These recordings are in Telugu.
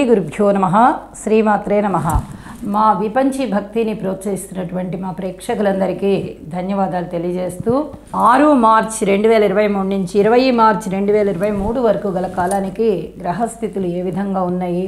గురుభ్యో నమ శ్రీమాత్రే నమ మా విపంచి భక్తిని ప్రోత్సహిస్తున్నటువంటి మా ప్రేక్షకులందరికీ ధన్యవాదాలు తెలియజేస్తూ ఆరు మార్చ్ రెండు వేల ఇరవై మూడు నుంచి ఇరవై మార్చ్ రెండు వేల ఇరవై మూడు వరకు గల కాలానికి గ్రహస్థితులు ఏ విధంగా ఉన్నాయి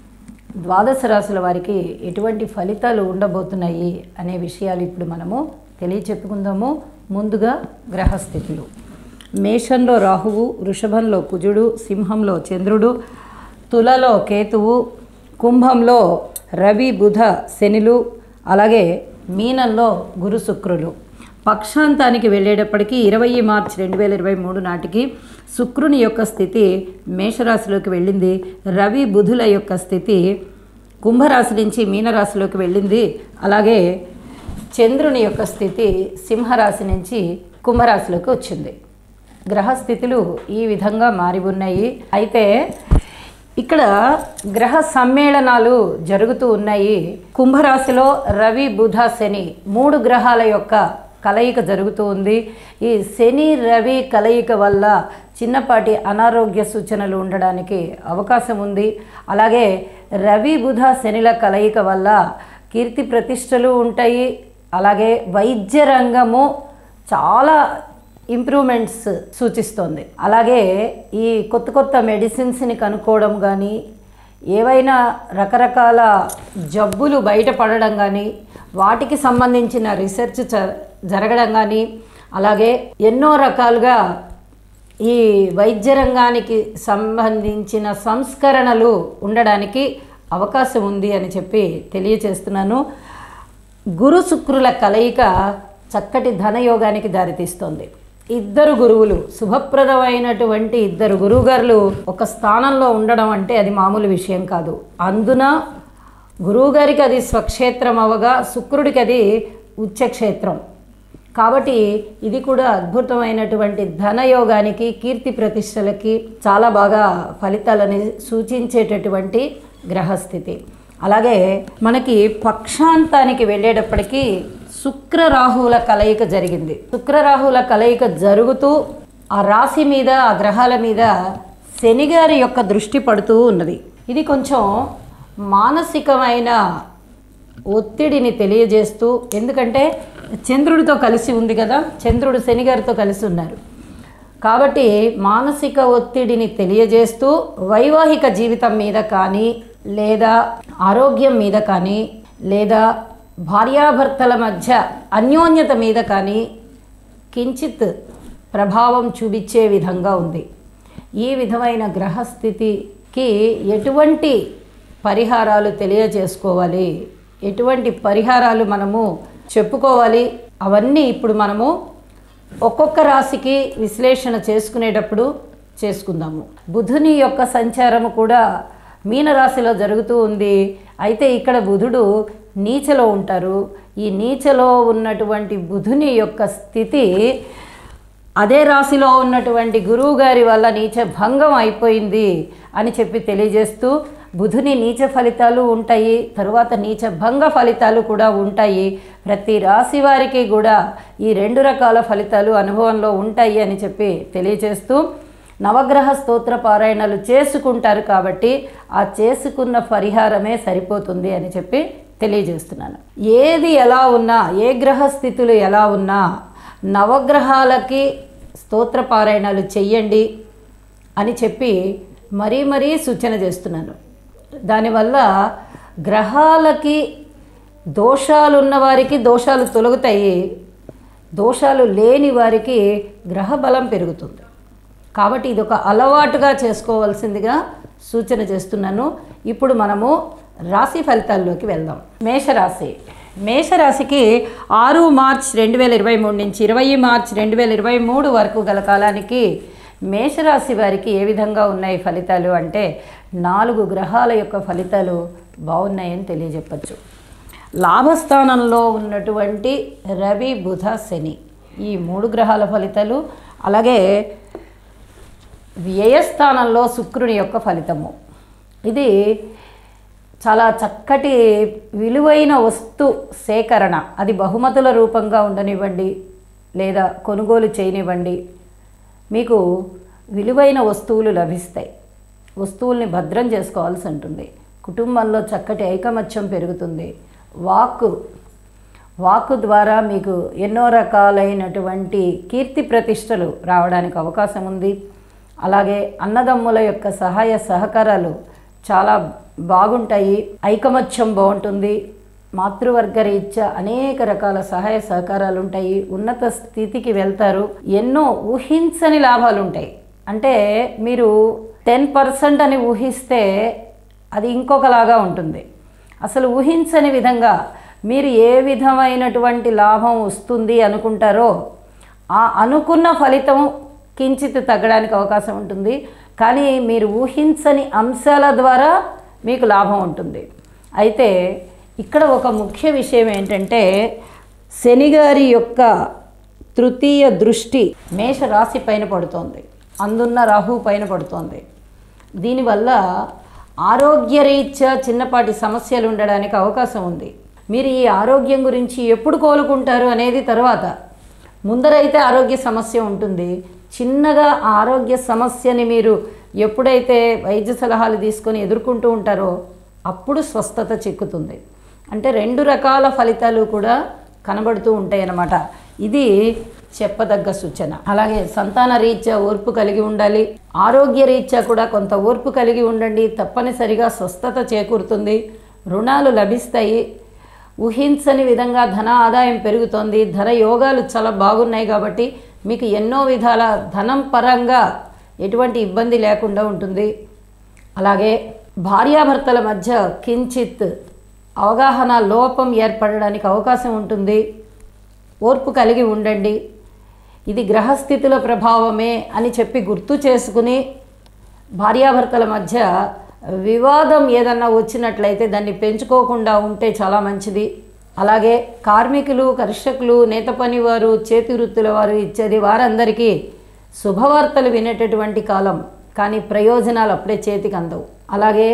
ద్వాదశ రాశుల వారికి ఎటువంటి ఫలితాలు ఉండబోతున్నాయి అనే విషయాలు ఇప్పుడు మనము తెలియచెప్పుకుందాము ముందుగా గ్రహస్థితులు మేషంలో రాహువు వృషభంలో కుజుడు సింహంలో చంద్రుడు తులలో కేతువు కుంభంలో రవి బుధ శనిలు అలాగే మీనంలో గురు శుక్రులు పక్షాంతానికి వెళ్ళేటప్పటికీ ఇరవై మార్చి రెండు వేల ఇరవై మూడు నాటికి శుక్రుని యొక్క స్థితి మేషరాశిలోకి వెళ్ళింది రవి బుధుల యొక్క స్థితి కుంభరాశి నుంచి మీనరాశిలోకి వెళ్ళింది అలాగే చంద్రుని యొక్క స్థితి సింహరాశి నుంచి కుంభరాశిలోకి వచ్చింది గ్రహస్థితులు ఈ విధంగా మారి ఉన్నాయి అయితే ఇక్కడ గ్రహ సమ్మేళనాలు జరుగుతూ ఉన్నాయి కుంభరాశిలో రవి బుధ శని మూడు గ్రహాల యొక్క కలయిక జరుగుతూ ఉంది ఈ శని రవి కలయిక వల్ల చిన్నపాటి అనారోగ్య సూచనలు ఉండడానికి అవకాశం ఉంది అలాగే రవి బుధ శనిల కలయిక వల్ల కీర్తి ప్రతిష్టలు ఉంటాయి అలాగే వైద్య రంగము చాలా ఇంప్రూవ్మెంట్స్ సూచిస్తోంది అలాగే ఈ కొత్త కొత్త మెడిసిన్స్ని కనుక్కోవడం కానీ ఏవైనా రకరకాల జబ్బులు బయటపడడం కానీ వాటికి సంబంధించిన రీసెర్చ్ చ జరగడం కానీ అలాగే ఎన్నో రకాలుగా ఈ వైద్య రంగానికి సంబంధించిన సంస్కరణలు ఉండడానికి అవకాశం ఉంది అని చెప్పి తెలియచేస్తున్నాను గురు శుక్రుల కలయిక చక్కటి ధనయోగానికి దారితీస్తోంది ఇద్దరు గురువులు శుభప్రదమైనటువంటి ఇద్దరు గురువుగారులు ఒక స్థానంలో ఉండడం అంటే అది మామూలు విషయం కాదు అందున గురువుగారికి అది స్వక్షేత్రం అవగా శుక్రుడికి అది ఉచ్చక్షేత్రం కాబట్టి ఇది కూడా అద్భుతమైనటువంటి ధనయోగానికి కీర్తి ప్రతిష్టలకి చాలా బాగా ఫలితాలని సూచించేటటువంటి గ్రహస్థితి అలాగే మనకి పక్షాంతానికి వెళ్ళేటప్పటికీ శుక్ర రాహువుల కలయిక జరిగింది శుక్ర రాహువుల కలయిక జరుగుతూ ఆ రాశి మీద ఆ గ్రహాల మీద శనిగారి యొక్క దృష్టి పడుతూ ఉన్నది ఇది కొంచెం మానసికమైన ఒత్తిడిని తెలియజేస్తూ ఎందుకంటే చంద్రుడితో కలిసి ఉంది కదా చంద్రుడు శనిగారితో కలిసి ఉన్నారు కాబట్టి మానసిక ఒత్తిడిని తెలియజేస్తూ వైవాహిక జీవితం మీద కానీ లేదా ఆరోగ్యం మీద కానీ లేదా భార్యాభర్తల మధ్య అన్యోన్యత మీద కానీ కించిత్ ప్రభావం చూపించే విధంగా ఉంది ఈ విధమైన గ్రహస్థితికి ఎటువంటి పరిహారాలు తెలియజేసుకోవాలి ఎటువంటి పరిహారాలు మనము చెప్పుకోవాలి అవన్నీ ఇప్పుడు మనము ఒక్కొక్క రాశికి విశ్లేషణ చేసుకునేటప్పుడు చేసుకుందాము బుధుని యొక్క సంచారము కూడా మీనరాశిలో జరుగుతూ ఉంది అయితే ఇక్కడ బుధుడు నీచలో ఉంటారు ఈ నీచలో ఉన్నటువంటి బుధుని యొక్క స్థితి అదే రాశిలో ఉన్నటువంటి గురువు గారి వల్ల నీచ భంగం అయిపోయింది అని చెప్పి తెలియజేస్తూ బుధుని నీచ ఫలితాలు ఉంటాయి తరువాత నీచ భంగ ఫలితాలు కూడా ఉంటాయి ప్రతి రాశి వారికి కూడా ఈ రెండు రకాల ఫలితాలు అనుభవంలో ఉంటాయి అని చెప్పి తెలియజేస్తూ నవగ్రహ స్తోత్ర పారాయణలు చేసుకుంటారు కాబట్టి ఆ చేసుకున్న పరిహారమే సరిపోతుంది అని చెప్పి తెలియజేస్తున్నాను ఏది ఎలా ఉన్నా ఏ గ్రహ స్థితులు ఎలా ఉన్నా నవగ్రహాలకి స్తోత్ర పారాయణాలు చెయ్యండి అని చెప్పి మరీ మరీ సూచన చేస్తున్నాను దానివల్ల గ్రహాలకి దోషాలు ఉన్న వారికి దోషాలు తొలగుతాయి దోషాలు లేని వారికి గ్రహ బలం పెరుగుతుంది కాబట్టి ఇది ఒక అలవాటుగా చేసుకోవాల్సిందిగా సూచన చేస్తున్నాను ఇప్పుడు మనము రాశి ఫలితాల్లోకి వెళ్దాం మేషరాశి మేషరాశికి ఆరు మార్చ్ రెండు వేల ఇరవై మూడు నుంచి ఇరవై మార్చ్ రెండు వేల ఇరవై మూడు వరకు గల కాలానికి మేషరాశి వారికి ఏ విధంగా ఉన్నాయి ఫలితాలు అంటే నాలుగు గ్రహాల యొక్క ఫలితాలు బాగున్నాయని తెలియజెప్పచ్చు లాభస్థానంలో ఉన్నటువంటి రవి బుధ శని ఈ మూడు గ్రహాల ఫలితాలు అలాగే వ్యయస్థానంలో శుక్రుని యొక్క ఫలితము ఇది చాలా చక్కటి విలువైన వస్తు సేకరణ అది బహుమతుల రూపంగా ఉండనివ్వండి లేదా కొనుగోలు చేయనివ్వండి మీకు విలువైన వస్తువులు లభిస్తాయి వస్తువుల్ని భద్రం చేసుకోవాల్సి ఉంటుంది కుటుంబంలో చక్కటి ఐకమత్యం పెరుగుతుంది వాక్కు వాక్కు ద్వారా మీకు ఎన్నో రకాలైనటువంటి కీర్తి ప్రతిష్టలు రావడానికి అవకాశం ఉంది అలాగే అన్నదమ్ముల యొక్క సహాయ సహకారాలు చాలా బాగుంటాయి ఐకమత్యం బాగుంటుంది మాతృవర్గ రీత్యా అనేక రకాల సహాయ సహకారాలు ఉంటాయి ఉన్నత స్థితికి వెళ్తారు ఎన్నో ఊహించని లాభాలు ఉంటాయి అంటే మీరు టెన్ పర్సెంట్ అని ఊహిస్తే అది ఇంకొకలాగా ఉంటుంది అసలు ఊహించని విధంగా మీరు ఏ విధమైనటువంటి లాభం వస్తుంది అనుకుంటారో ఆ అనుకున్న ఫలితం కించిత్ తగ్గడానికి అవకాశం ఉంటుంది కానీ మీరు ఊహించని అంశాల ద్వారా మీకు లాభం ఉంటుంది అయితే ఇక్కడ ఒక ముఖ్య విషయం ఏంటంటే శనిగారి యొక్క తృతీయ దృష్టి మేష రాశి పైన పడుతోంది అందున్న రాహు పైన పడుతోంది దీనివల్ల ఆరోగ్యరీత్యా చిన్నపాటి సమస్యలు ఉండడానికి అవకాశం ఉంది మీరు ఈ ఆరోగ్యం గురించి ఎప్పుడు కోలుకుంటారు అనేది తర్వాత ముందరైతే ఆరోగ్య సమస్య ఉంటుంది చిన్నగా ఆ ఆరోగ్య సమస్యని మీరు ఎప్పుడైతే వైద్య సలహాలు తీసుకొని ఎదుర్కొంటూ ఉంటారో అప్పుడు స్వస్థత చెక్కుతుంది అంటే రెండు రకాల ఫలితాలు కూడా కనబడుతూ ఉంటాయి అన్నమాట ఇది చెప్పదగ్గ సూచన అలాగే సంతాన రీత్యా ఓర్పు కలిగి ఉండాలి ఆరోగ్య రీత్యా కూడా కొంత ఓర్పు కలిగి ఉండండి తప్పనిసరిగా స్వస్థత చేకూరుతుంది రుణాలు లభిస్తాయి ఊహించని విధంగా ధన ఆదాయం పెరుగుతోంది ధన యోగాలు చాలా బాగున్నాయి కాబట్టి మీకు ఎన్నో విధాల ధనం పరంగా ఎటువంటి ఇబ్బంది లేకుండా ఉంటుంది అలాగే భార్యాభర్తల మధ్య కించిత్ అవగాహన లోపం ఏర్పడడానికి అవకాశం ఉంటుంది ఓర్పు కలిగి ఉండండి ఇది గ్రహస్థితుల ప్రభావమే అని చెప్పి గుర్తు చేసుకుని భార్యాభర్తల మధ్య వివాదం ఏదన్నా వచ్చినట్లయితే దాన్ని పెంచుకోకుండా ఉంటే చాలా మంచిది అలాగే కార్మికులు కర్షకులు నేత పని వారు చేతి వృత్తుల వారు ఇచ్చేది వారందరికీ శుభవార్తలు వినేటటువంటి కాలం కానీ ప్రయోజనాలు అప్పుడే చేతికి అందవు అలాగే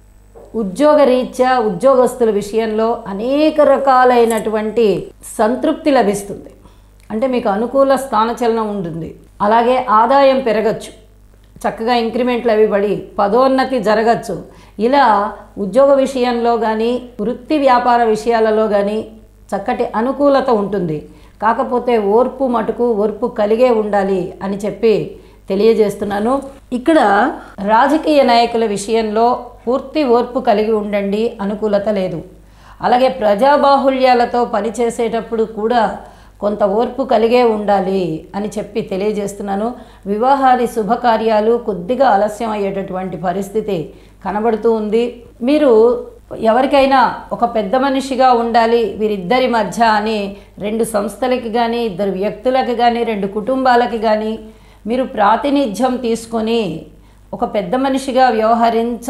ఉద్యోగ రీత్యా ఉద్యోగస్తుల విషయంలో అనేక రకాలైనటువంటి సంతృప్తి లభిస్తుంది అంటే మీకు అనుకూల స్థానచలనం ఉంటుంది అలాగే ఆదాయం పెరగచ్చు చక్కగా ఇంక్రిమెంట్లు అవి పడి పదోన్నతి జరగచ్చు ఇలా ఉద్యోగ విషయంలో కానీ వృత్తి వ్యాపార విషయాలలో కానీ చక్కటి అనుకూలత ఉంటుంది కాకపోతే ఓర్పు మటుకు ఓర్పు కలిగే ఉండాలి అని చెప్పి తెలియజేస్తున్నాను ఇక్కడ రాజకీయ నాయకుల విషయంలో పూర్తి ఓర్పు కలిగి ఉండండి అనుకూలత లేదు అలాగే ప్రజాబాహుల్యాలతో పనిచేసేటప్పుడు కూడా కొంత ఓర్పు కలిగే ఉండాలి అని చెప్పి తెలియజేస్తున్నాను వివాహాది శుభకార్యాలు కొద్దిగా ఆలస్యం అయ్యేటటువంటి పరిస్థితి కనబడుతూ ఉంది మీరు ఎవరికైనా ఒక పెద్ద మనిషిగా ఉండాలి వీరిద్దరి మధ్య అని రెండు సంస్థలకి కానీ ఇద్దరు వ్యక్తులకి కానీ రెండు కుటుంబాలకి కానీ మీరు ప్రాతినిధ్యం తీసుకొని ఒక పెద్ద మనిషిగా వ్యవహరించ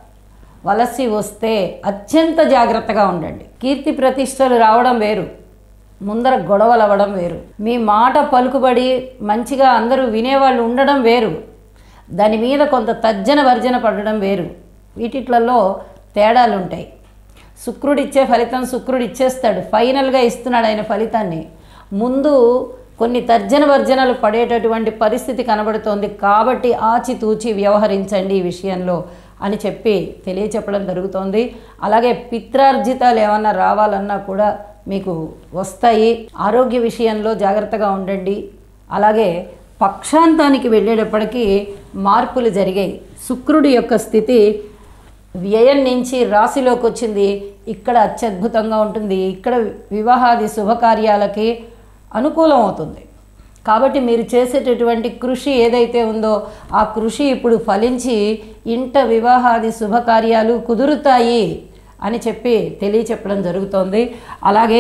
వలసి వస్తే అత్యంత జాగ్రత్తగా ఉండండి కీర్తి ప్రతిష్టలు రావడం వేరు ముందర గొడవలు అవ్వడం వేరు మీ మాట పలుకుబడి మంచిగా అందరూ వినేవాళ్ళు ఉండడం వేరు దాని మీద కొంత తర్జన భర్జన పడడం వేరు వీటిట్లలో తేడాలు ఉంటాయి శుక్రుడిచ్చే ఫలితం శుక్రుడు ఇచ్చేస్తాడు ఫైనల్గా ఇస్తున్నాడు ఆయన ఫలితాన్ని ముందు కొన్ని తర్జన భర్జనలు పడేటటువంటి పరిస్థితి కనబడుతోంది కాబట్టి ఆచితూచి వ్యవహరించండి ఈ విషయంలో అని చెప్పి తెలియచెప్పడం జరుగుతోంది అలాగే పిత్రార్జితాలు ఏమన్నా రావాలన్నా కూడా మీకు వస్తాయి ఆరోగ్య విషయంలో జాగ్రత్తగా ఉండండి అలాగే పక్షాంతానికి వెళ్ళేటప్పటికీ మార్పులు జరిగాయి శుక్రుడి యొక్క స్థితి వ్యయం నుంచి రాశిలోకి వచ్చింది ఇక్కడ అత్యద్భుతంగా ఉంటుంది ఇక్కడ వివాహాది శుభకార్యాలకి అనుకూలం అవుతుంది కాబట్టి మీరు చేసేటటువంటి కృషి ఏదైతే ఉందో ఆ కృషి ఇప్పుడు ఫలించి ఇంట వివాహాది శుభకార్యాలు కుదురుతాయి అని చెప్పి తెలియచెప్పడం జరుగుతోంది అలాగే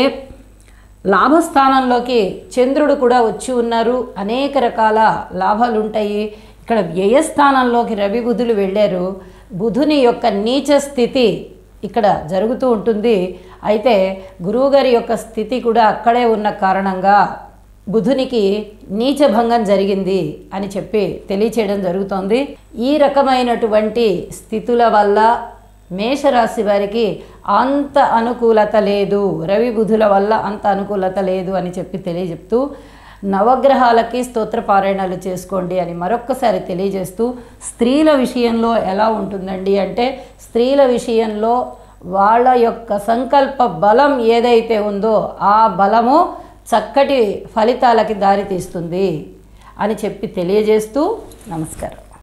లాభస్థానంలోకి చంద్రుడు కూడా వచ్చి ఉన్నారు అనేక రకాల లాభాలు ఉంటాయి ఇక్కడ వ్యయస్థానంలోకి రవి బుధులు వెళ్ళారు బుధుని యొక్క నీచ స్థితి ఇక్కడ జరుగుతూ ఉంటుంది అయితే గురువుగారి యొక్క స్థితి కూడా అక్కడే ఉన్న కారణంగా బుధునికి నీచభంగం జరిగింది అని చెప్పి తెలియచేయడం జరుగుతోంది ఈ రకమైనటువంటి స్థితుల వల్ల మేషరాశి వారికి అంత అనుకూలత లేదు రవి బుధుల వల్ల అంత అనుకూలత లేదు అని చెప్పి తెలియజెప్తూ నవగ్రహాలకి స్తోత్ర పారాయణాలు చేసుకోండి అని మరొక్కసారి తెలియజేస్తూ స్త్రీల విషయంలో ఎలా ఉంటుందండి అంటే స్త్రీల విషయంలో వాళ్ళ యొక్క సంకల్ప బలం ఏదైతే ఉందో ఆ బలము చక్కటి ఫలితాలకి దారితీస్తుంది అని చెప్పి తెలియజేస్తూ నమస్కారం